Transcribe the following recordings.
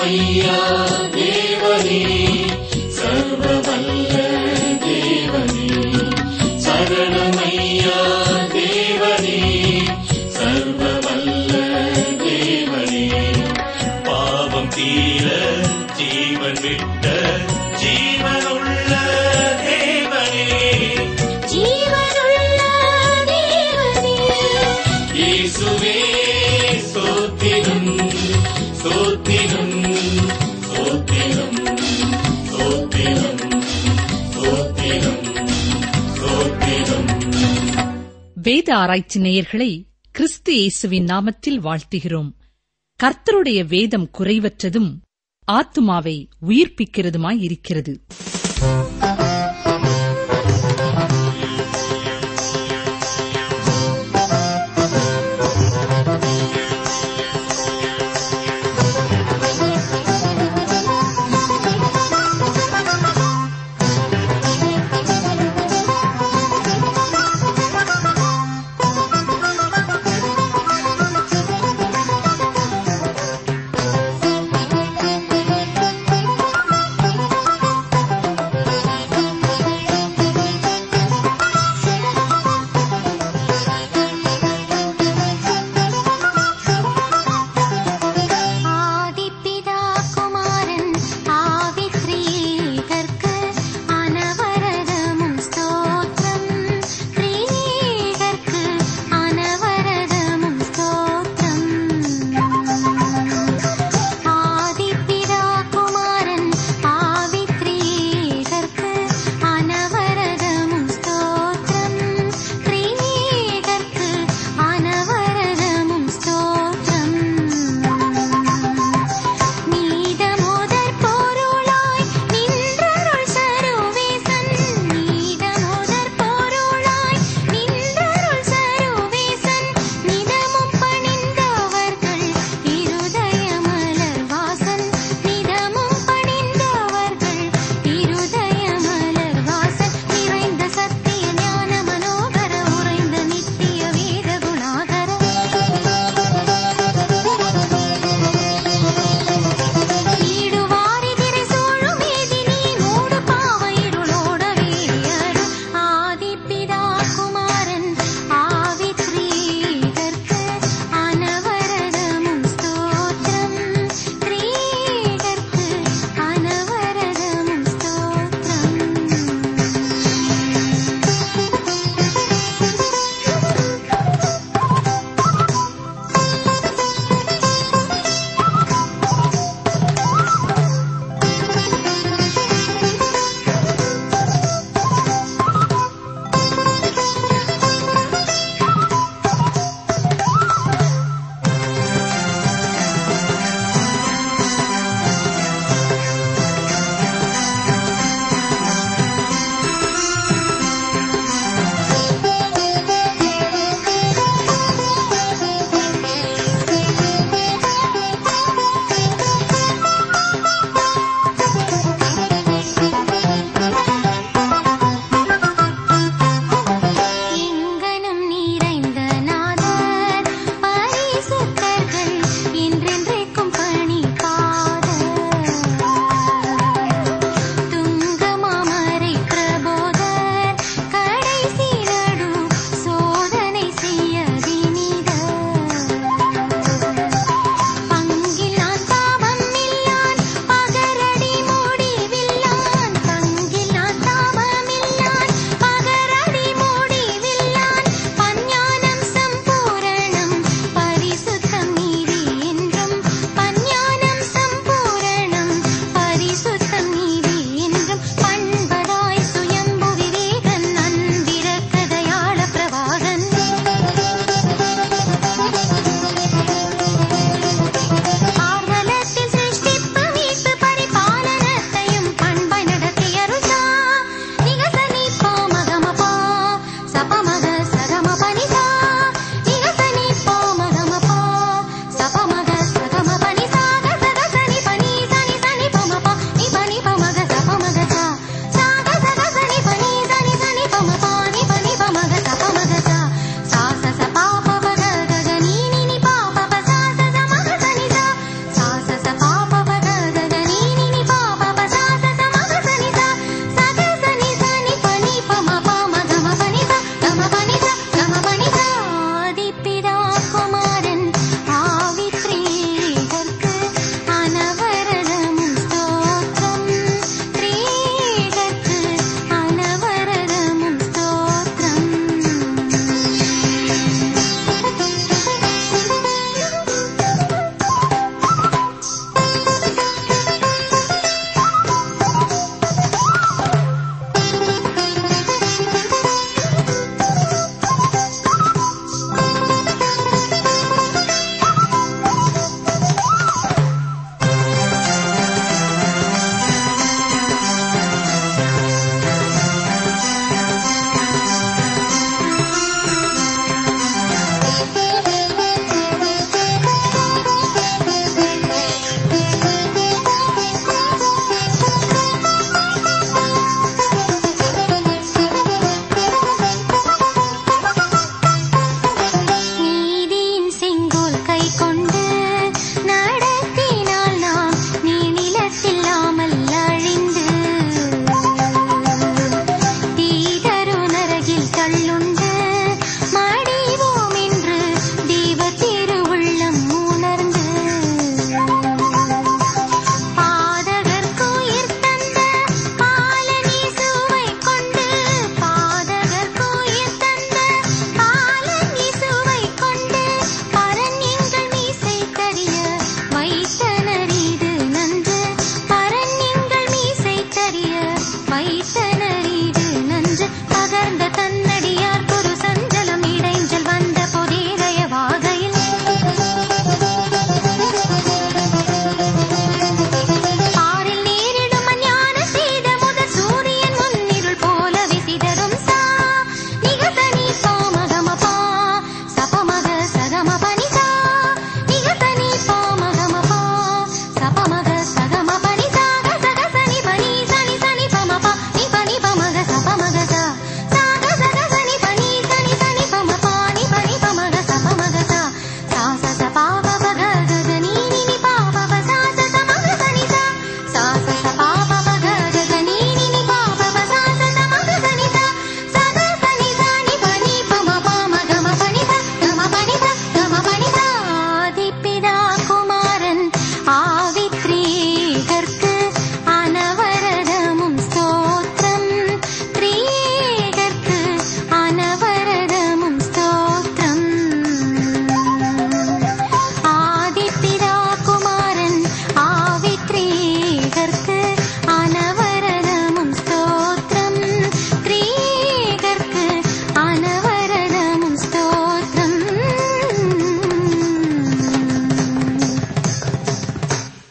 சரணமையா தேவனே சர்வ வல்ல தேவனே சரணமையா தேவனே சர்வ வல்ல தேவனே பாவம் தீர ஜீவன் விட்ட ஜீவனுள்ள தேவனே ஜீவனுள்ள தேவனே இயேசுவே ஸ்தோத்திரம் ஸ்தோத்திரம் ஸ்தோத்திரம் ஸ்தோத்திரம் ஸ்தோத்திரம் ஸ்தோத்திரம் வேத ஆராய்ச்சி நேயர்களை கிறிஸ்து இயேசுவின் நாமத்தில் வாழ்த்துகிறோம் கர்த்தருடைய வேதம் குறைவற்றதும் ஆத்துமாவை உயிர்ப்பிக்கிறதுமாயிருக்கிறது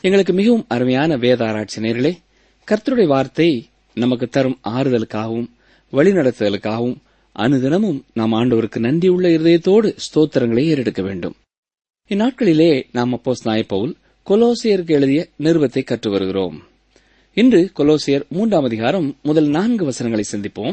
எங்களுக்கு மிகவும் அருமையான வேத ஆராய்ச்சி நேர்களே கர்த்தருடைய வார்த்தை நமக்கு தரும் ஆறுதலுக்காகவும் வழிநடத்துதலுக்காகவும் அனுதினமும் நாம் ஆண்டவருக்கு நன்றியுள்ள இருதயத்தோடு ஸ்தோத்திரங்களை ஏறெடுக்க வேண்டும் இந்நாட்களிலே நாம் அப்போஸ் நாயப்பவுல் கொலோசியருக்கு எழுதிய நிருபத்தை கற்று வருகிறோம் இன்று கொலோசியர் மூன்றாம் அதிகாரம் முதல் நான்கு வசனங்களை சிந்திப்போம்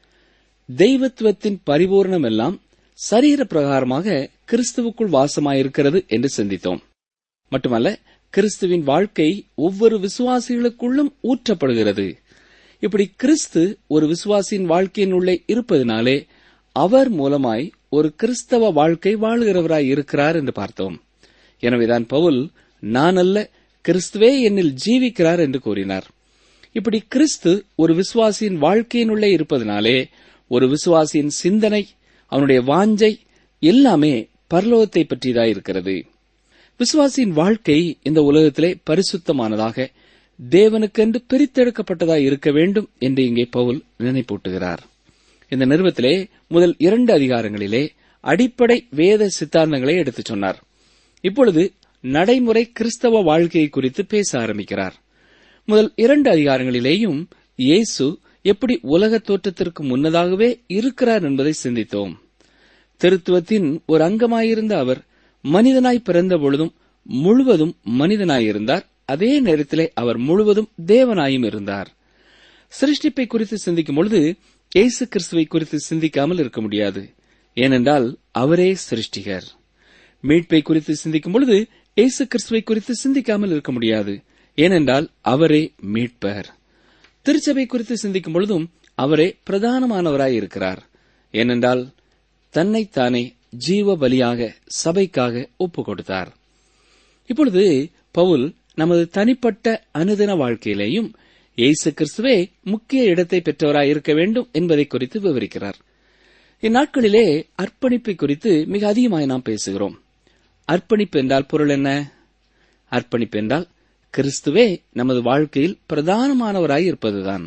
தெய்வத்துவத்தின் பரிபூர்ணம் எல்லாம் சரீர பிரகாரமாக கிறிஸ்துவுக்குள் வாசமாயிருக்கிறது என்று சிந்தித்தோம் மட்டுமல்ல கிறிஸ்துவின் வாழ்க்கை ஒவ்வொரு விசுவாசிகளுக்குள்ளும் ஊற்றப்படுகிறது இப்படி கிறிஸ்து ஒரு விசுவாசியின் வாழ்க்கையின் உள்ளே இருப்பதினாலே அவர் மூலமாய் ஒரு கிறிஸ்தவ வாழ்க்கை வாழுகிறவராய் இருக்கிறார் என்று பார்த்தோம் எனவேதான் பவுல் நான் அல்ல கிறிஸ்துவே என்னில் ஜீவிக்கிறார் என்று கூறினார் இப்படி கிறிஸ்து ஒரு விசுவாசியின் வாழ்க்கையினுள்ளே இருப்பதனாலே ஒரு விசுவாசியின் சிந்தனை அவனுடைய வாஞ்சை எல்லாமே பரலோகத்தை பற்றியதாய் இருக்கிறது விசுவாசியின் வாழ்க்கை இந்த உலகத்திலே பரிசுத்தமானதாக தேவனுக்கென்று பிரித்தெடுக்கப்பட்டதாய் இருக்க வேண்டும் என்று இங்கே பவுல் நினைப்பூட்டுகிறார் இந்த நிறுவத்திலே முதல் இரண்டு அதிகாரங்களிலே அடிப்படை வேத சித்தாந்தங்களை எடுத்துச் சொன்னார் இப்பொழுது நடைமுறை கிறிஸ்தவ வாழ்க்கையை குறித்து பேச ஆரம்பிக்கிறார் முதல் இரண்டு அதிகாரங்களிலேயும் இயேசு எப்படி உலக தோற்றத்திற்கு முன்னதாகவே இருக்கிறார் என்பதை சிந்தித்தோம் திருத்துவத்தின் ஒரு அங்கமாயிருந்த அவர் மனிதனாய் பிறந்த பொழுதும் முழுவதும் மனிதனாயிருந்தார் அதே நேரத்திலே அவர் முழுவதும் தேவனாயும் இருந்தார் சிருஷ்டிப்பை குறித்து சிந்திக்கும் பொழுது இயேசு கிறிஸ்துவை குறித்து சிந்திக்காமல் இருக்க முடியாது ஏனென்றால் அவரே சிருஷ்டிகர் மீட்பை குறித்து சிந்திக்கும் பொழுது இயேசு கிறிஸ்துவை குறித்து சிந்திக்காமல் இருக்க முடியாது ஏனென்றால் அவரே மீட்பர் திருச்சபை குறித்து சிந்திக்கும் பொழுதும் அவரே பிரதானமானவராய் இருக்கிறார் ஏனென்றால் தன்னைத்தானே ஜீவ பலியாக சபைக்காக ஒப்பு கொடுத்தார் இப்பொழுது பவுல் நமது தனிப்பட்ட அனுதின வாழ்க்கையிலேயும் இயேசு கிறிஸ்துவே முக்கிய இடத்தை பெற்றவராய் இருக்க வேண்டும் என்பதை குறித்து விவரிக்கிறார் இந்நாட்களிலே அர்ப்பணிப்பை குறித்து மிக அதிகமாய் நாம் பேசுகிறோம் அர்ப்பணிப்பு என்றால் பொருள் என்ன அர்ப்பணிப்பு என்றால் கிறிஸ்துவே நமது வாழ்க்கையில் பிரதானமானவராய் இருப்பதுதான்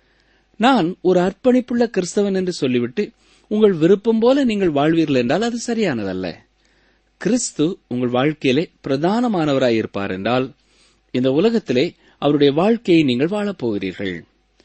நான் ஒரு அர்ப்பணிப்புள்ள கிறிஸ்தவன் என்று சொல்லிவிட்டு உங்கள் விருப்பம் போல நீங்கள் வாழ்வீர்கள் என்றால் அது சரியானதல்ல கிறிஸ்து உங்கள் வாழ்க்கையிலே பிரதானமானவராய் இருப்பார் என்றால் இந்த உலகத்திலே அவருடைய வாழ்க்கையை நீங்கள் வாழப் போகிறீர்கள்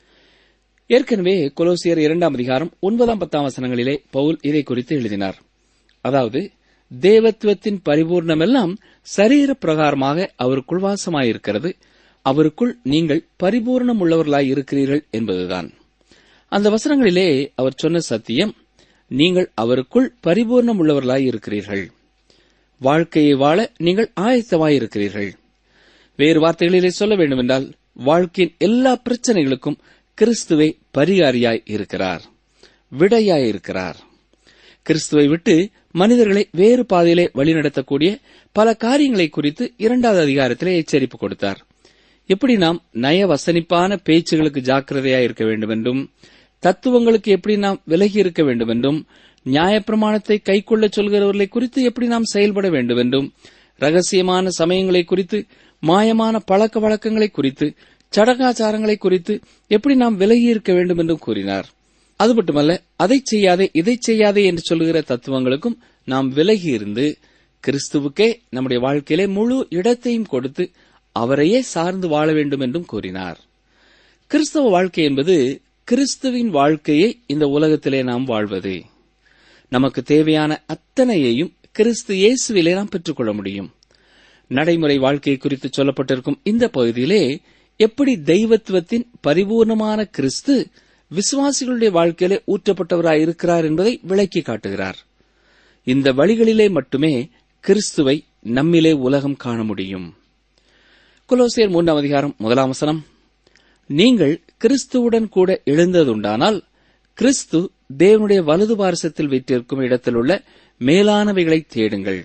ஏற்கனவே கொலோசியர் இரண்டாம் அதிகாரம் ஒன்பதாம் பத்தாம் வசனங்களிலே பவுல் இதை குறித்து எழுதினார் அதாவது தேவத்துவத்தின் பரிபூர்ணமெல்லாம் சரீர பிரகாரமாக அவருக்குள் வாசமாயிருக்கிறது அவருக்குள் நீங்கள் பரிபூர்ணம் உள்ளவர்களாய் இருக்கிறீர்கள் என்பதுதான் அந்த வசனங்களிலே அவர் சொன்ன சத்தியம் நீங்கள் அவருக்குள் பரிபூர்ணம் உள்ளவர்களாய் இருக்கிறீர்கள் வாழ்க்கையை வாழ நீங்கள் ஆயத்தமாயிருக்கிறீர்கள் வேறு வார்த்தைகளிலே சொல்ல வேண்டுமென்றால் வாழ்க்கையின் எல்லா பிரச்சனைகளுக்கும் கிறிஸ்துவை பரிகாரியாய் இருக்கிறார் விடையாய் இருக்கிறார் கிறிஸ்துவை விட்டு மனிதர்களை வேறு பாதையிலே வழிநடத்தக்கூடிய பல காரியங்களை குறித்து இரண்டாவது அதிகாரத்திலே எச்சரிப்பு கொடுத்தார் எப்படி நாம் நய வசனிப்பான பேச்சுகளுக்கு ஜாக்கிரதையாய் இருக்க வேண்டும் என்றும் தத்துவங்களுக்கு எப்படி நாம் விலகி இருக்க வேண்டும் என்றும் நியாயப்பிரமாணத்தை கைக்கொள்ள சொல்கிறவர்களை குறித்து எப்படி நாம் செயல்பட வேண்டும் என்றும் ரகசியமான சமயங்களை குறித்து மாயமான பழக்க வழக்கங்களை குறித்து சடங்காச்சாரங்களை குறித்து எப்படி நாம் விலகி இருக்க வேண்டும் என்றும் கூறினார் அது மட்டுமல்ல அதை செய்யாதே இதை செய்யாதே என்று சொல்லுகிற தத்துவங்களுக்கும் நாம் விலகி இருந்து கிறிஸ்துவுக்கே நம்முடைய வாழ்க்கையிலே முழு இடத்தையும் கொடுத்து அவரையே சார்ந்து வாழ வேண்டும் என்றும் கூறினார் கிறிஸ்தவ வாழ்க்கை என்பது கிறிஸ்துவின் வாழ்க்கையை இந்த உலகத்திலே நாம் வாழ்வது நமக்கு தேவையான அத்தனையையும் கிறிஸ்து இயேசுவிலே நாம் பெற்றுக்கொள்ள முடியும் நடைமுறை வாழ்க்கை குறித்து சொல்லப்பட்டிருக்கும் இந்த பகுதியிலே எப்படி தெய்வத்துவத்தின் பரிபூர்ணமான கிறிஸ்து விசுவாசிகளுடைய வாழ்க்கையிலே ஊற்றப்பட்டவராய் இருக்கிறார் என்பதை விளக்கி காட்டுகிறார் இந்த வழிகளிலே மட்டுமே கிறிஸ்துவை நம்மிலே உலகம் காண முடியும் குலோசியர் மூன்றாம் அதிகாரம் முதலாம் வசனம் நீங்கள் கிறிஸ்துவுடன் கூட எழுந்ததுண்டானால் கிறிஸ்து தேவனுடைய வலது பாரசத்தில் வைத்திருக்கும் இடத்தில் உள்ள மேலானவைகளை தேடுங்கள்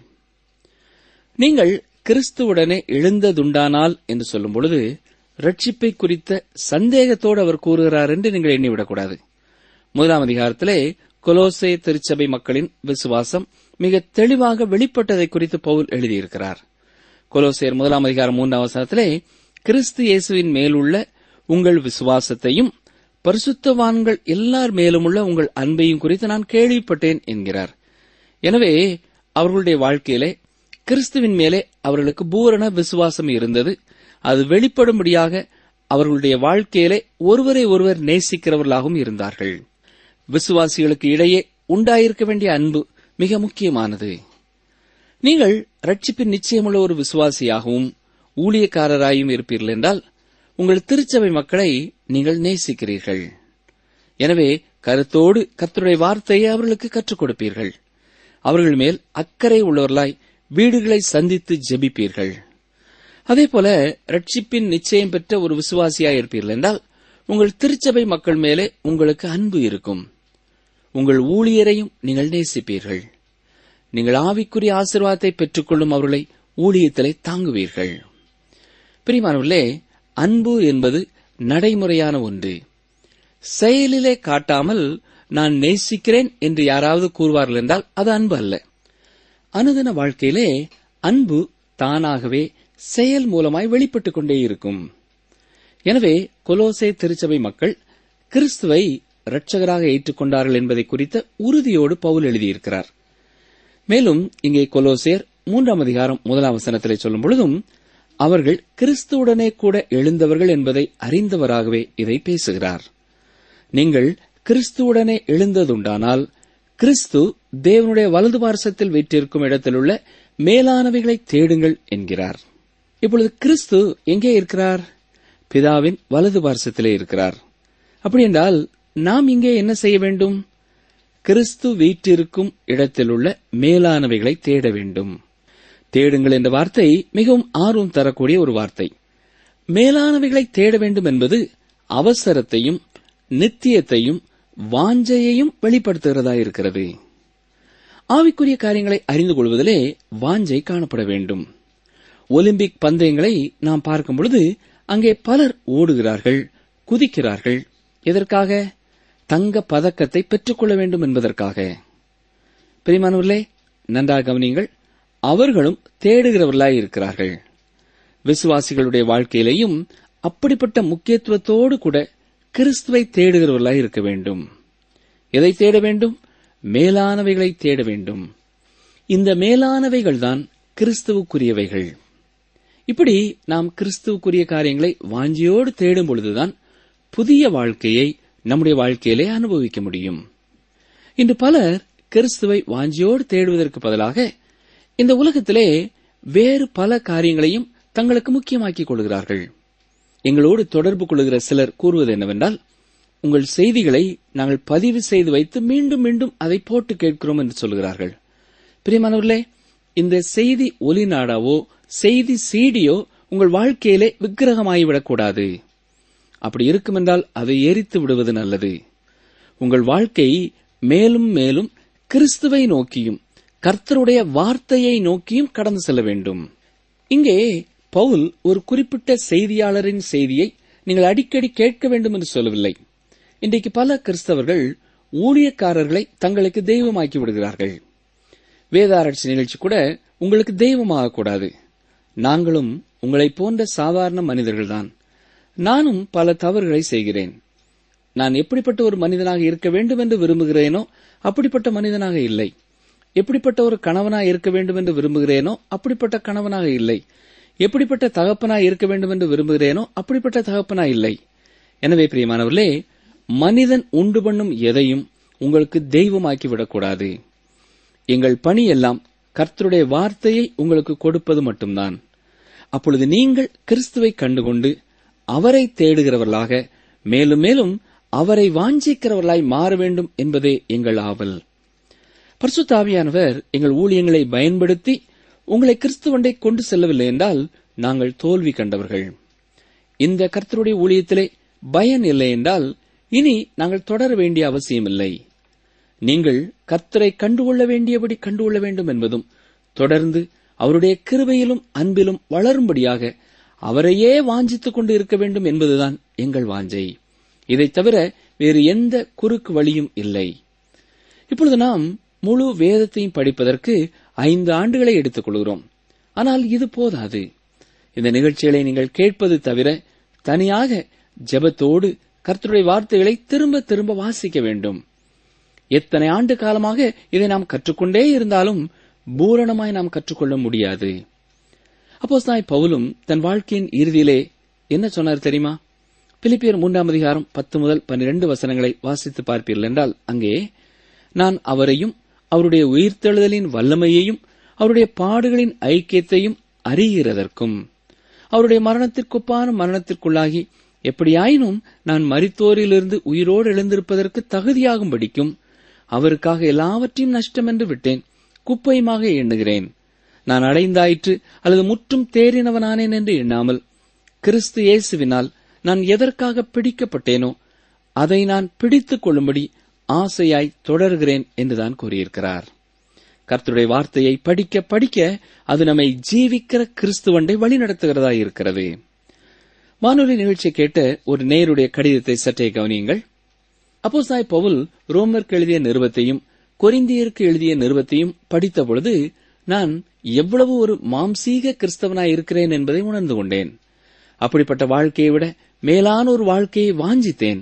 நீங்கள் கிறிஸ்துவுடனே எழுந்ததுண்டானால் என்று சொல்லும் பொழுது ரட்சிப்பை குறித்த சந்தேகத்தோடு அவர் கூறுகிறார் என்று நீங்கள் எண்ணிவிடக்கூடாது முதலாம் அதிகாரத்திலே கொலோசே திருச்சபை மக்களின் விசுவாசம் மிக தெளிவாக வெளிப்பட்டதை குறித்து பவுல் எழுதியிருக்கிறார் கொலோசேர் முதலாம் அதிகாரம் மூன்றாம் வசனத்திலே கிறிஸ்து இயேசுவின் மேலுள்ள உங்கள் விசுவாசத்தையும் பரிசுத்தவான்கள் எல்லார் மேலும் உள்ள உங்கள் அன்பையும் குறித்து நான் கேள்விப்பட்டேன் என்கிறார் எனவே அவர்களுடைய வாழ்க்கையிலே கிறிஸ்துவின் மேலே அவர்களுக்கு பூரண விசுவாசம் இருந்தது அது வெளிப்படும்படியாக அவர்களுடைய வாழ்க்கையிலே ஒருவரை ஒருவர் நேசிக்கிறவர்களாகவும் இருந்தார்கள் விசுவாசிகளுக்கு இடையே உண்டாயிருக்க வேண்டிய அன்பு மிக முக்கியமானது நீங்கள் ரட்சிப்பின் நிச்சயமுள்ள ஒரு விசுவாசியாகவும் ஊழியக்காரராயும் இருப்பீர்கள் என்றால் உங்கள் திருச்சபை மக்களை நீங்கள் நேசிக்கிறீர்கள் எனவே கருத்தோடு கர்த்தருடைய வார்த்தையை அவர்களுக்கு கற்றுக் கொடுப்பீர்கள் அவர்கள் மேல் அக்கறை உள்ளவர்களாய் வீடுகளை சந்தித்து ஜெபிப்பீர்கள் அதேபோல ரட்சிப்பின் நிச்சயம் பெற்ற ஒரு விசுவாசியாய் இருப்பீர்கள் என்றால் உங்கள் திருச்சபை மக்கள் மேலே உங்களுக்கு அன்பு இருக்கும் உங்கள் ஊழியரையும் நீங்கள் நேசிப்பீர்கள் நீங்கள் ஆவிக்குரிய ஆசீர்வாதத்தை பெற்றுக்கொள்ளும் அவர்களை ஊழியத்திலே தாங்குவீர்கள் பிரிமானவர்களே அன்பு என்பது நடைமுறையான ஒன்று செயலிலே காட்டாமல் நான் நேசிக்கிறேன் என்று யாராவது கூறுவார்கள் என்றால் அது அன்பு அல்ல அனுதின வாழ்க்கையிலே அன்பு தானாகவே செயல் மூலமாய் வெளிப்பட்டுக் கொண்டே இருக்கும் எனவே கொலோசே திருச்சபை மக்கள் கிறிஸ்துவை இரட்சகராக ஏற்றுக்கொண்டார்கள் என்பதை குறித்த உறுதியோடு பவுல் எழுதியிருக்கிறார் மேலும் இங்கே கொலோசேர் மூன்றாம் அதிகாரம் முதலாம் வசனத்திலே சொல்லும் பொழுதும் அவர்கள் கிறிஸ்துவுடனே கூட எழுந்தவர்கள் என்பதை அறிந்தவராகவே இதை பேசுகிறார் நீங்கள் கிறிஸ்துவுடனே எழுந்ததுண்டானால் கிறிஸ்து தேவனுடைய வலது பார்சத்தில் வீற்றிருக்கும் இடத்திலுள்ள மேலானவைகளை தேடுங்கள் என்கிறார் இப்பொழுது கிறிஸ்து எங்கே இருக்கிறார் பிதாவின் வலது பார்சத்திலே இருக்கிறார் அப்படி என்றால் நாம் இங்கே என்ன செய்ய வேண்டும் கிறிஸ்து வீற்றிருக்கும் இடத்திலுள்ள மேலானவைகளை தேட வேண்டும் தேடுங்கள் என்ற வார்த்தை மிகவும் ஆர்வம் தரக்கூடிய ஒரு வார்த்தை மேலானவைகளை தேட வேண்டும் என்பது அவசரத்தையும் நித்தியத்தையும் வாஞ்சையையும் வெளிப்படுத்துகிறதா இருக்கிறது ஆவிக்குரிய காரியங்களை அறிந்து கொள்வதிலே வாஞ்சை காணப்பட வேண்டும் ஒலிம்பிக் பந்தயங்களை நாம் பார்க்கும் பொழுது அங்கே பலர் ஓடுகிறார்கள் குதிக்கிறார்கள் எதற்காக தங்க பதக்கத்தை பெற்றுக்கொள்ள வேண்டும் என்பதற்காக பிரிமானவர்களே நன்றாக கவனியுங்கள் அவர்களும் தேடுகிறவர்களாய் இருக்கிறார்கள் விசுவாசிகளுடைய வாழ்க்கையிலேயும் அப்படிப்பட்ட முக்கியத்துவத்தோடு கூட கிறிஸ்துவை தேடுகிறவர்களாய் இருக்க வேண்டும் எதை தேட வேண்டும் மேலானவைகளை தேட வேண்டும் இந்த மேலானவைகள்தான் கிறிஸ்துவுக்குரியவைகள் இப்படி நாம் கிறிஸ்துவுக்குரிய காரியங்களை வாஞ்சியோடு தேடும் பொழுதுதான் புதிய வாழ்க்கையை நம்முடைய வாழ்க்கையிலே அனுபவிக்க முடியும் இன்று பலர் கிறிஸ்துவை வாஞ்சியோடு தேடுவதற்கு பதிலாக இந்த உலகத்திலே வேறு பல காரியங்களையும் தங்களுக்கு முக்கியமாக்கிக் கொள்கிறார்கள் எங்களோடு தொடர்பு கொள்கிற சிலர் கூறுவது என்னவென்றால் உங்கள் செய்திகளை நாங்கள் பதிவு செய்து வைத்து மீண்டும் மீண்டும் அதை போட்டு கேட்கிறோம் என்று சொல்கிறார்கள் பிரியமானவர்களே இந்த செய்தி ஒலி நாடாவோ செய்தி சீடியோ உங்கள் வாழ்க்கையிலே விக்கிரகமாகிவிடக்கூடாது அப்படி இருக்குமென்றால் அதை எரித்து விடுவது நல்லது உங்கள் வாழ்க்கை மேலும் மேலும் கிறிஸ்துவை நோக்கியும் கர்த்தருடைய வார்த்தையை நோக்கியும் கடந்து செல்ல வேண்டும் இங்கே பவுல் ஒரு குறிப்பிட்ட செய்தியாளரின் செய்தியை நீங்கள் அடிக்கடி கேட்க வேண்டும் என்று சொல்லவில்லை இன்றைக்கு பல கிறிஸ்தவர்கள் ஊழியக்காரர்களை தங்களுக்கு தெய்வமாக்கி விடுகிறார்கள் வேதாராய்ச்சி நிகழ்ச்சி கூட உங்களுக்கு தெய்வமாக கூடாது நாங்களும் உங்களைப் போன்ற சாதாரண மனிதர்கள்தான் நானும் பல தவறுகளை செய்கிறேன் நான் எப்படிப்பட்ட ஒரு மனிதனாக இருக்க வேண்டும் என்று விரும்புகிறேனோ அப்படிப்பட்ட மனிதனாக இல்லை எப்படிப்பட்ட ஒரு கணவனாக இருக்க வேண்டும் என்று விரும்புகிறேனோ அப்படிப்பட்ட கணவனாக இல்லை எப்படிப்பட்ட தகப்பனாய் இருக்க வேண்டும் என்று விரும்புகிறேனோ அப்படிப்பட்ட தகப்பனா இல்லை எனவே பிரியமானவர்களே மனிதன் உண்டு பண்ணும் எதையும் உங்களுக்கு தெய்வமாக்கி விடக்கூடாது எங்கள் பணி எல்லாம் கர்த்தருடைய வார்த்தையை உங்களுக்கு கொடுப்பது மட்டும்தான் அப்பொழுது நீங்கள் கிறிஸ்துவை கண்டுகொண்டு அவரை தேடுகிறவர்களாக மேலும் மேலும் அவரை வாஞ்சிக்கிறவர்களாய் மாற வேண்டும் என்பதே எங்கள் ஆவல் பரிசுத்தாவியானவர் எங்கள் ஊழியங்களை பயன்படுத்தி உங்களை கிறிஸ்துவண்டை கொண்டு செல்லவில்லை என்றால் நாங்கள் தோல்வி கண்டவர்கள் இந்த கர்த்தருடைய ஊழியத்திலே பயன் இல்லை என்றால் இனி நாங்கள் தொடர வேண்டிய அவசியமில்லை நீங்கள் கர்த்தரை கண்டுகொள்ள வேண்டியபடி கண்டுகொள்ள வேண்டும் என்பதும் தொடர்ந்து அவருடைய கிருபையிலும் அன்பிலும் வளரும்படியாக அவரையே வாஞ்சித்துக் கொண்டு இருக்க வேண்டும் என்பதுதான் எங்கள் வாஞ்சை இதைத் தவிர வேறு எந்த குறுக்கு வழியும் இல்லை இப்பொழுது நாம் முழு வேதத்தையும் படிப்பதற்கு ஐந்து ஆண்டுகளை எடுத்துக் கொள்கிறோம் ஆனால் இது போதாது இந்த நிகழ்ச்சிகளை நீங்கள் கேட்பது தவிர தனியாக ஜெபத்தோடு கர்த்தருடைய வார்த்தைகளை திரும்ப திரும்ப வாசிக்க வேண்டும் எத்தனை ஆண்டு காலமாக இதை நாம் கற்றுக்கொண்டே இருந்தாலும் பூரணமாய் நாம் கற்றுக்கொள்ள முடியாது அப்போஸ்தலனாய் பவுலும் தன் வாழ்க்கையின் இறுதியிலே என்ன சொன்னார் தெரியுமா பிலிப்பியர் மூன்றாம் அதிகாரம் பத்து முதல் பன்னிரண்டு வசனங்களை வாசித்து பார்ப்பீர்கள் என்றால் அங்கே நான் அவரையும் அவருடைய உயிர்த்தெழுதலின் வல்லமையையும் அவருடைய பாடுகளின் ஐக்கியத்தையும் அறிகிறதற்கும் அவருடைய மரணத்திற்கொப்பான மரணத்திற்குள்ளாகி எப்படியாயினும் நான் மரித்தோரிலிருந்து உயிரோடு எழுந்திருப்பதற்கு தகுதியாகும்படிக்கும் அவருக்காக எல்லாவற்றையும் நஷ்டம் என்று விட்டேன் குப்பையுமாக எண்ணுகிறேன் நான் அடைந்தாயிற்று அல்லது முற்றும் தேறினவனானேன் என்று எண்ணாமல் கிறிஸ்து இயேசுவினால் நான் எதற்காக பிடிக்கப்பட்டேனோ அதை நான் பிடித்துக் கொள்ளும்படி ஆசையாய் தொடர்கிறேன் என்றுதான் கூறியிருக்கிறார் கர்த்தருடைய வார்த்தையை படிக்க படிக்க அது நம்மை ஜீவிக்கிற கிறிஸ்துவண்டை வழிநடத்துகிறதா இருக்கிறது வானொலி நிகழ்ச்சியை கேட்ட ஒரு நேருடைய கடிதத்தை சற்றே கவனியுங்கள் அப்போஸ்தாய் பவுல் ரோமருக்கு எழுதிய நிறுவத்தையும் கொரிந்தியருக்கு எழுதிய நிறுவத்தையும் படித்த பொழுது நான் எவ்வளவு ஒரு மாம்சீக கிறிஸ்தவனாய் இருக்கிறேன் என்பதை உணர்ந்து கொண்டேன் அப்படிப்பட்ட வாழ்க்கையை விட மேலான ஒரு வாழ்க்கையை வாஞ்சித்தேன்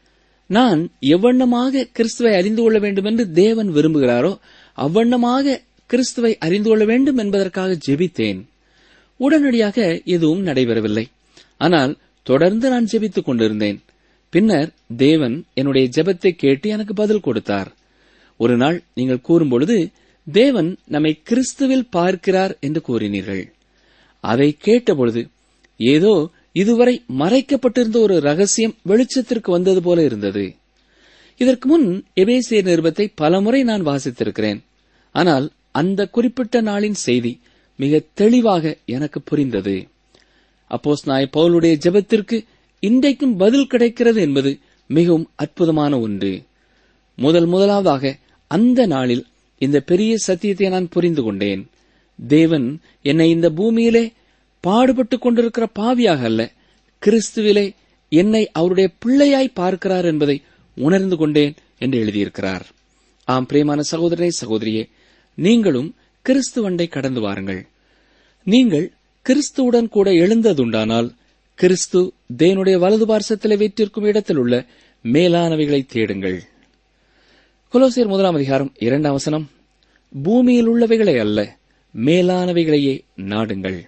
நான் எவ்வண்ணமாக கிறிஸ்துவை அறிந்து கொள்ள வேண்டும் என்று தேவன் விரும்புகிறாரோ அவ்வண்ணமாக கிறிஸ்துவை அறிந்து கொள்ள வேண்டும் என்பதற்காக ஜெபித்தேன் உடனடியாக எதுவும் நடைபெறவில்லை ஆனால் தொடர்ந்து நான் ஜெபித்துக் கொண்டிருந்தேன் பின்னர் தேவன் என்னுடைய ஜெபத்தை கேட்டு எனக்கு பதில் கொடுத்தார் ஒரு நாள் நீங்கள் கூறும்பொழுது தேவன் நம்மை கிறிஸ்துவில் பார்க்கிறார் என்று கூறினீர்கள் அதை கேட்டபொழுது ஏதோ இதுவரை மறைக்கப்பட்டிருந்த ஒரு ரகசியம் வெளிச்சத்திற்கு வந்தது போல இருந்தது இதற்கு முன் எபேசியர் நிருபத்தை பலமுறை நான் வாசித்திருக்கிறேன் ஆனால் அந்த குறிப்பிட்ட நாளின் செய்தி மிக தெளிவாக எனக்கு புரிந்தது அப்போஸ் நாய் பவுலுடைய ஜெபத்திற்கு இன்றைக்கும் பதில் கிடைக்கிறது என்பது மிகவும் அற்புதமான ஒன்று முதல் முதலாவதாக அந்த நாளில் இந்த பெரிய சத்தியத்தை நான் புரிந்து கொண்டேன் தேவன் என்னை இந்த பூமியிலே பாடுபட்டுக் கொண்டிருக்கிற பாவியாக அல்ல கிறிஸ்துவிலே என்னை அவருடைய பிள்ளையாய் பார்க்கிறார் என்பதை உணர்ந்து கொண்டேன் என்று எழுதியிருக்கிறார் ஆம் பிரியமான சகோதரனே சகோதரியே நீங்களும் கிறிஸ்துவண்டை கடந்து வாருங்கள் நீங்கள் கிறிஸ்துவுடன் கூட எழுந்ததுண்டானால் கிறிஸ்து தேவனுடைய வலது பார்சத்திலே வீற்றிருக்கும் இடத்தில் உள்ள மேலானவைகளை தேடுங்கள் கொலோசியர் முதலாம் அதிகாரம் இரண்டாம் வசனம் பூமியில் உள்ளவைகளை அல்ல மேலானவைகளையே நாடுங்கள்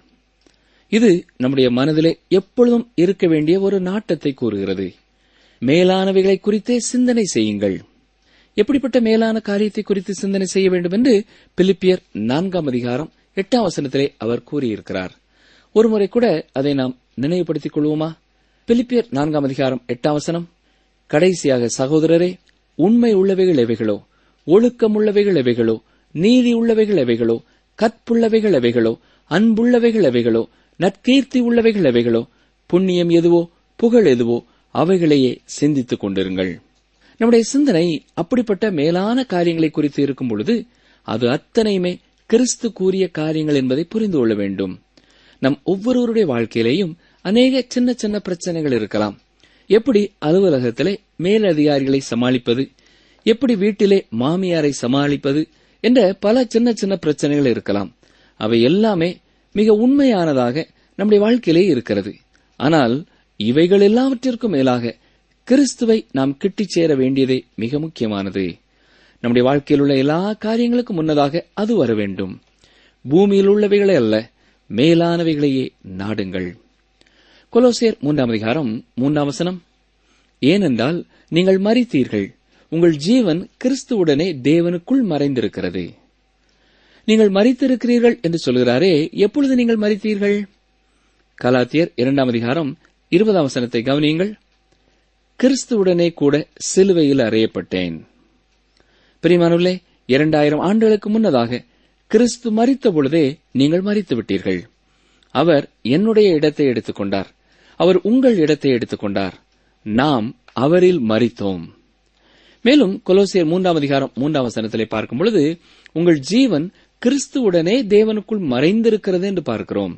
இது நம்முடைய மனதிலே எப்பொழுதும் இருக்க வேண்டிய ஒரு நாட்டத்தை கூறுகிறது மேலானவைகளை குறித்தே சிந்தனை செய்யுங்கள் எப்படிப்பட்ட மேலான காரியத்தை குறித்து சிந்தனை செய்ய வேண்டும் என்று பிலிப்பியர் நான்காம் அதிகாரம் எட்டாம் வசனத்திலே அவர் கூறியிருக்கிறார் ஒருமுறை கூட அதை நாம் நினைவுபடுத்திக் கொள்வோமா பிலிப்பியர் நான்காம் அதிகாரம் எட்டாம் வசனம் கடைசியாக சகோதரரே உண்மை உள்ளவைகள் எவைகளோ ஒழுக்கம் உள்ளவைகள் எவைகளோ நீதி உள்ளவைகள் எவைகளோ கற்புள்ளவைகள் எவைகளோ அன்புள்ளவைகள் எவைகளோ நற்கீர்த்தி உள்ளவைகள் எவைகளோ புண்ணியம் எதுவோ புகழ் எதுவோ அவைகளையே சிந்தித்துக் கொண்டிருங்கள் நம்முடைய சிந்தனை அப்படிப்பட்ட மேலான காரியங்களை குறித்து இருக்கும் பொழுது அது அத்தனையுமே கிறிஸ்து கூறிய காரியங்கள் என்பதை புரிந்து கொள்ள வேண்டும் நம் ஒவ்வொருவருடைய வாழ்க்கையிலேயும் அநேக சின்ன சின்ன பிரச்சனைகள் இருக்கலாம் எப்படி அலுவலகத்திலே மேலதிகாரிகளை சமாளிப்பது எப்படி வீட்டிலே மாமியாரை சமாளிப்பது என்ற பல சின்ன சின்ன பிரச்சனைகள் இருக்கலாம் அவை எல்லாமே மிக உண்மையானதாக நம்முடைய வாழ்க்கையிலே இருக்கிறது ஆனால் இவைகள் எல்லாவற்றிற்கும் மேலாக கிறிஸ்துவை நாம் கிட்டிச் சேர வேண்டியதே மிக முக்கியமானது நம்முடைய வாழ்க்கையில் உள்ள எல்லா காரியங்களுக்கும் முன்னதாக அது வர வேண்டும் பூமியில் உள்ளவைகளே அல்ல மேலானவைகளையே நாடுங்கள் கொலோசியர் மூன்றாம் அதிகாரம் மூன்றாம் வசனம் ஏனென்றால் நீங்கள் மறித்தீர்கள் உங்கள் ஜீவன் கிறிஸ்துவுடனே தேவனுக்குள் மறைந்திருக்கிறது நீங்கள் மறித்திருக்கிறீர்கள் என்று சொல்கிறாரே எப்பொழுது நீங்கள் மறித்தீர்கள் கலாத்தியர் இரண்டாம் அதிகாரம் இருபதாம் வசனத்தை கவனியுங்கள் கிறிஸ்துவுடனே கூட சிலுவையில் அறையப்பட்டேன் பிரிமானுள்ளே இரண்டாயிரம் ஆண்டுகளுக்கு முன்னதாக கிறிஸ்து மறித்த பொழுதே நீங்கள் மறித்து விட்டீர்கள் அவர் என்னுடைய இடத்தை எடுத்துக்கொண்டார் அவர் உங்கள் இடத்தை எடுத்துக்கொண்டார் நாம் அவரில் மறித்தோம் மேலும் கொலோசியர் மூன்றாம் அதிகாரம் மூன்றாம் வசனத்திலே பார்க்கும் பொழுது உங்கள் ஜீவன் கிறிஸ்துவுடனே தேவனுக்குள் மறைந்திருக்கிறது என்று பார்க்கிறோம்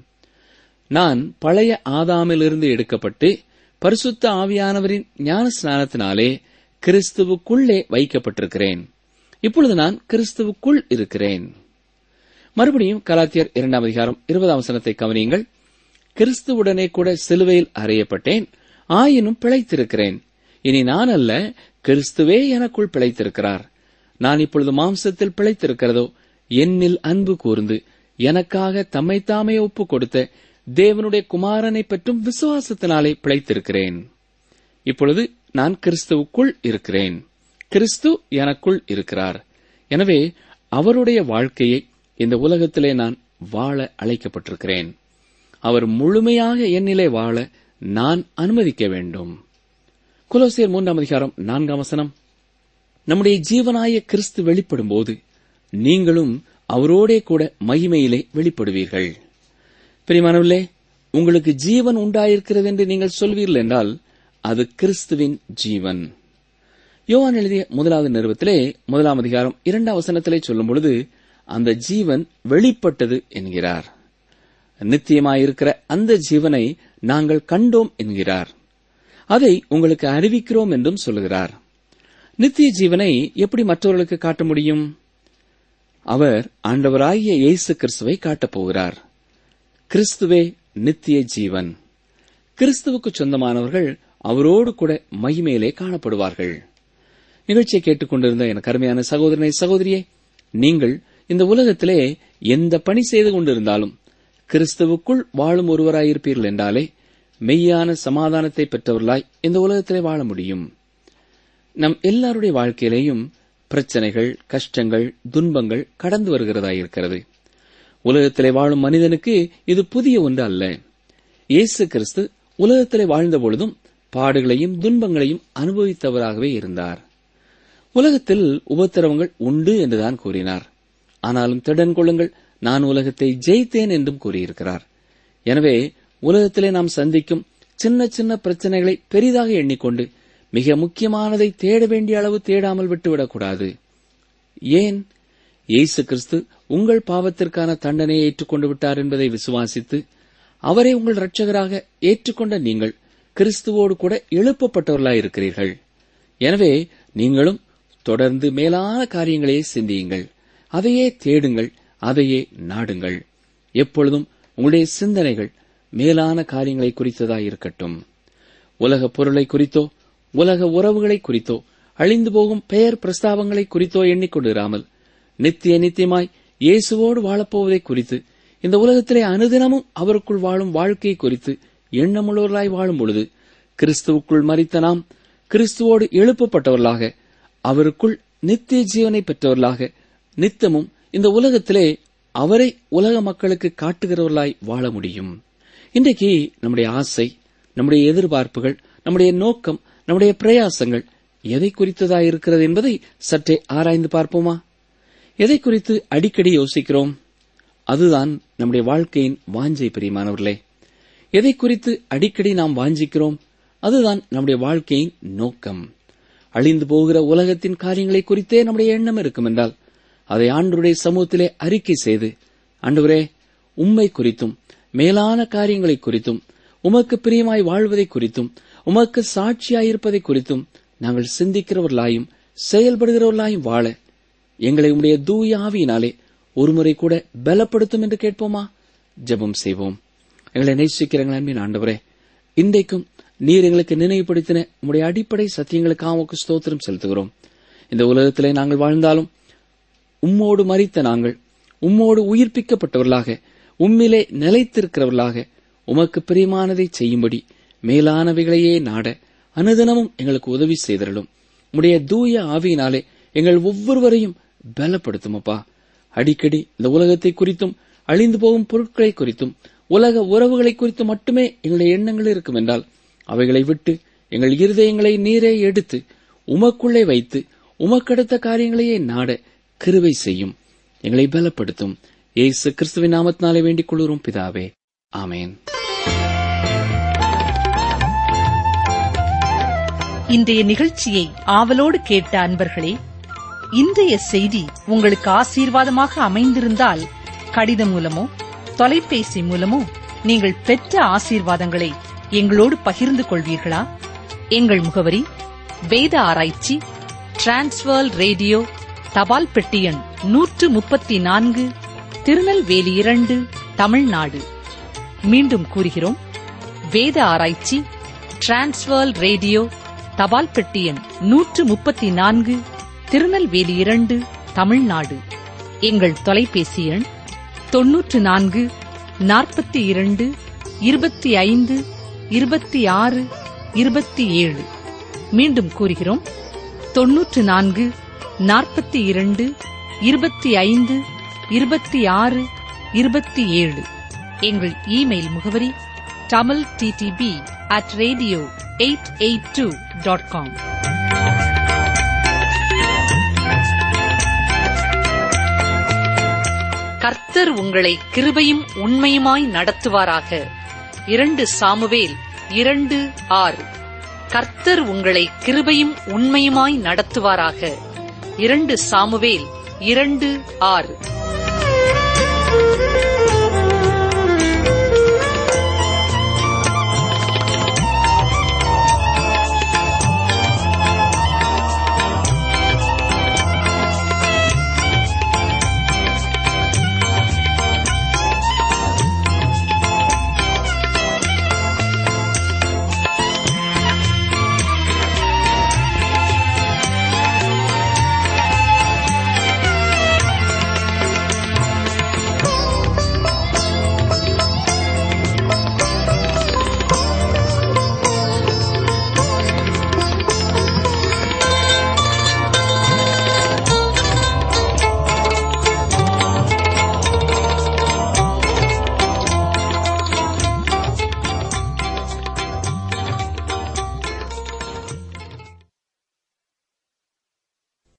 நான் பழைய ஆதாமிலிருந்து எடுக்கப்பட்டு பரிசுத்த ஆவியானவரின் ஞான ஸ்நானத்தினாலே கிறிஸ்துவுக்குள்ளே வைக்கப்பட்டிருக்கிறேன் இப்பொழுது நான் கிறிஸ்துவுக்குள் இருக்கிறேன் மறுபடியும் கலாத்தியர் இரண்டாம் அதிகாரம் இருபதாம் வசனத்தை கவனியுங்கள் கிறிஸ்துவுடனே கூட சிலுவையில் அறையப்பட்டேன் ஆயினும் பிழைத்திருக்கிறேன் இனி நான் அல்ல கிறிஸ்துவே எனக்குள் பிழைத்திருக்கிறார் நான் இப்பொழுது மாம்சத்தில் பிழைத்திருக்கிறதோ என்னில் அன்பு கூர்ந்து எனக்காக தம்மைத்தாமே ஒப்புக் கொடுத்த தேவனுடைய குமாரனை பற்றும் விசுவாசத்தினாலே பிழைத்திருக்கிறேன் இப்பொழுது நான் கிறிஸ்துவுக்குள் இருக்கிறேன் கிறிஸ்து எனக்குள் இருக்கிறார் எனவே அவருடைய வாழ்க்கையை இந்த உலகத்திலே நான் வாழ அழைக்கப்பட்டிருக்கிறேன் அவர் முழுமையாக என்னிலே வாழ நான் அனுமதிக்க வேண்டும் குலோசியர் மூன்றாம் அதிகாரம் நான்காம் வசனம் நம்முடைய ஜீவனாய கிறிஸ்து வெளிப்படும் போது நீங்களும் அவரோடே கூட மகிமையிலே வெளிப்படுவீர்கள் பிரிமானவர்களே உங்களுக்கு ஜீவன் உண்டாயிருக்கிறது என்று நீங்கள் சொல்வீர்கள் என்றால் அது கிறிஸ்துவின் ஜீவன் யோவான் எழுதிய முதலாவது நிறுவத்திலே முதலாம் அதிகாரம் இரண்டாம் வசனத்திலே சொல்லும் பொழுது அந்த ஜீவன் வெளிப்பட்டது என்கிறார் நித்தியமாயிருக்கிற அந்த ஜீவனை நாங்கள் கண்டோம் என்கிறார் அதை உங்களுக்கு அறிவிக்கிறோம் என்றும் சொல்லுகிறார் நித்திய ஜீவனை எப்படி மற்றவர்களுக்கு காட்ட முடியும் அவர் ஆண்டவராகிய இயேசு கிறிஸ்துவை காட்டப் போகிறார் கிறிஸ்துவே நித்திய ஜீவன் கிறிஸ்துவுக்கு சொந்தமானவர்கள் அவரோடு கூட மகிமையிலே காணப்படுவார்கள் நிகழ்ச்சியை கேட்டுக்கொண்டிருந்த எனக்கு அருமையான சகோதரனை சகோதரியே நீங்கள் இந்த உலகத்திலே எந்த பணி செய்து கொண்டிருந்தாலும் கிறிஸ்துவுக்குள் வாழும் ஒருவராயிருப்பீர்கள் என்றாலே மெய்யான சமாதானத்தை பெற்றவர்களாய் இந்த உலகத்திலே வாழ முடியும் நம் எல்லாருடைய வாழ்க்கையிலேயும் பிரச்சனைகள் கஷ்டங்கள் துன்பங்கள் கடந்து வருகிறதாயிருக்கிறது உலகத்திலே வாழும் மனிதனுக்கு இது புதிய ஒன்று அல்ல இயேசு கிறிஸ்து உலகத்திலே வாழ்ந்த பொழுதும் பாடுகளையும் துன்பங்களையும் அனுபவித்தவராகவே இருந்தார் உலகத்தில் உபத்திரவங்கள் உண்டு என்றுதான் கூறினார் ஆனாலும் திடன் கொள்ளுங்கள் நான் உலகத்தை ஜெயித்தேன் என்றும் கூறியிருக்கிறார் எனவே உலகத்திலே நாம் சந்திக்கும் சின்ன சின்ன பிரச்சனைகளை பெரிதாக எண்ணிக்கொண்டு மிக முக்கியமானதை தேட வேண்டிய அளவு தேடாமல் விட்டுவிடக்கூடாது ஏன் இயேசு கிறிஸ்து உங்கள் பாவத்திற்கான தண்டனையை ஏற்றுக்கொண்டு விட்டார் என்பதை விசுவாசித்து அவரை உங்கள் இரட்சகராக ஏற்றுக்கொண்ட நீங்கள் கிறிஸ்துவோடு கூட எழுப்பப்பட்டவர்களாயிருக்கிறீர்கள் எனவே நீங்களும் தொடர்ந்து மேலான காரியங்களையே சிந்தியுங்கள் அதையே தேடுங்கள் அதையே நாடுங்கள் எப்பொழுதும் உங்களுடைய சிந்தனைகள் மேலான காரியங்களை குறித்ததாயிருக்கட்டும் உலக பொருளை குறித்தோ உலக உறவுகளை குறித்தோ அழிந்து போகும் பெயர் பிரஸ்தாபங்களை குறித்தோ எண்ணிக்கொண்டிராமல் நித்திய நித்தியமாய் இயேசுவோடு வாழப்போவதை குறித்து இந்த உலகத்திலே அனுதினமும் அவருக்குள் வாழும் வாழ்க்கையை குறித்து எண்ணமுள்ளவர்களாய் வாழும் பொழுது கிறிஸ்துவுக்குள் மறித்த நாம் கிறிஸ்துவோடு எழுப்பப்பட்டவர்களாக அவருக்குள் நித்திய ஜீவனை பெற்றவர்களாக நித்தமும் இந்த உலகத்திலே அவரை உலக மக்களுக்கு காட்டுகிறவர்களாய் வாழ முடியும் இன்றைக்கு நம்முடைய ஆசை நம்முடைய எதிர்பார்ப்புகள் நம்முடைய நோக்கம் நம்முடைய பிரயாசங்கள் எதை குறித்ததாயிருக்கிறது என்பதை சற்றே ஆராய்ந்து பார்ப்போமா எதை குறித்து அடிக்கடி யோசிக்கிறோம் அதுதான் நம்முடைய வாழ்க்கையின் வாஞ்சை பிரியமானவர்களே எதை குறித்து அடிக்கடி நாம் வாஞ்சிக்கிறோம் அதுதான் நம்முடைய வாழ்க்கையின் நோக்கம் அழிந்து போகிற உலகத்தின் காரியங்களை குறித்தே நம்முடைய எண்ணம் இருக்கும் என்றால் அதை ஆண்டவருடைய சமூகத்திலே அறிக்கை செய்து ஆண்டவரே உம்மை குறித்தும் மேலான காரியங்களை குறித்தும் உமக்கு பிரியமாய் வாழ்வதை குறித்தும் உமக்கு சாட்சியாயிருப்பதை குறித்தும் நாங்கள் சிந்திக்கிறவர்களாயும் செயல்படுகிறவர்களாயும் வாழ எங்களை உடைய தூய ஆவியினாலே ஒருமுறை கூட பலப்படுத்தும் என்று கேட்போமா ஜெபம் செய்வோம் எங்களை நேசிக்கிறங்கள் அன்பின் ஆண்டவரே இன்றைக்கும் நீர் எங்களுக்கு நினைவுபடுத்தின உம்முடைய அடிப்படை சத்தியங்களுக்காக உமக்கு ஸ்தோத்திரம் செலுத்துகிறோம் இந்த உலகத்திலே நாங்கள் வாழ்ந்தாலும் உம்மோடு மறித்த நாங்கள் உம்மோடு உயிர்ப்பிக்கப்பட்டவர்களாக உம்மிலே நிலைத்திருக்கிறவர்களாக உமக்கு பிரியமானதை செய்யும்படி மேலானவைகளையே நாட அனுதினமும் எங்களுக்கு உதவி செய்தரலும் உம்முடைய தூய ஆவியினாலே எங்கள் ஒவ்வொருவரையும் பலப்படுத்துமப்பா அடிக்கடி இந்த உலகத்தை குறித்தும் அழிந்து போகும் பொருட்களை குறித்தும் உலக உறவுகளை குறித்து மட்டுமே எங்களுடைய எண்ணங்கள் இருக்கும் என்றால் அவைகளை விட்டு எங்கள் இருதயங்களை நீரே எடுத்து உமக்குள்ளே வைத்து உமக்கடுத்த காரியங்களையே நாட கிருவை செய்யும் எங்களை பலப்படுத்தும் ஏசு கிறிஸ்துவின் நாமத்தினாலே வேண்டிக் கொள்கிறோம் பிதாவே ஆமேன் இன்றைய நிகழ்ச்சியை ஆவலோடு கேட்ட அன்பர்களே இன்றைய செய்தி உங்களுக்கு ஆசீர்வாதமாக அமைந்திருந்தால் கடிதம் மூலமோ தொலைபேசி மூலமோ நீங்கள் பெற்ற ஆசீர்வாதங்களை எங்களோடு பகிர்ந்து கொள்வீர்களா எங்கள் முகவரி வேத ஆராய்ச்சி டிரான்ஸ்வர் ரேடியோ தபால் பெட்டி எண் நூற்று முப்பத்தி நான்கு திருநெல்வேலி இரண்டு தமிழ்நாடு மீண்டும் கூறுகிறோம் வேத ஆராய்ச்சி டிரான்ஸ்வர் ரேடியோ தபால் பெட்டி எண் நூற்று முப்பத்தி நான்கு திருநெல்வேலி இரண்டு தமிழ்நாடு எங்கள் தொலைபேசி எண் தொன்னூற்று நான்கு நாற்பத்தி இரண்டு இருபத்தி ஐந்து இருபத்தி ஆறு இருபத்தி ஏழு மீண்டும் கூறுகிறோம் தொன்னூற்று நான்கு நாற்பத்தி இரண்டு இருபத்தி ஐந்து இருபத்தி ஆறு இருபத்தி ஏழு எங்கள் இமெயில் முகவரி Tamil DTP at radio eight eight two dot com கர்த்தர் உங்களை கிருபையும் உண்மையுமாய் நடத்துவாராக இரண்டு சாமுவேல் இரண்டு ஆறு கர்த்தர் உங்களை கிருபையும் உண்மையுமாய் நடத்துவாராக இரண்டு சாமுவேல் இரண்டு ஆறு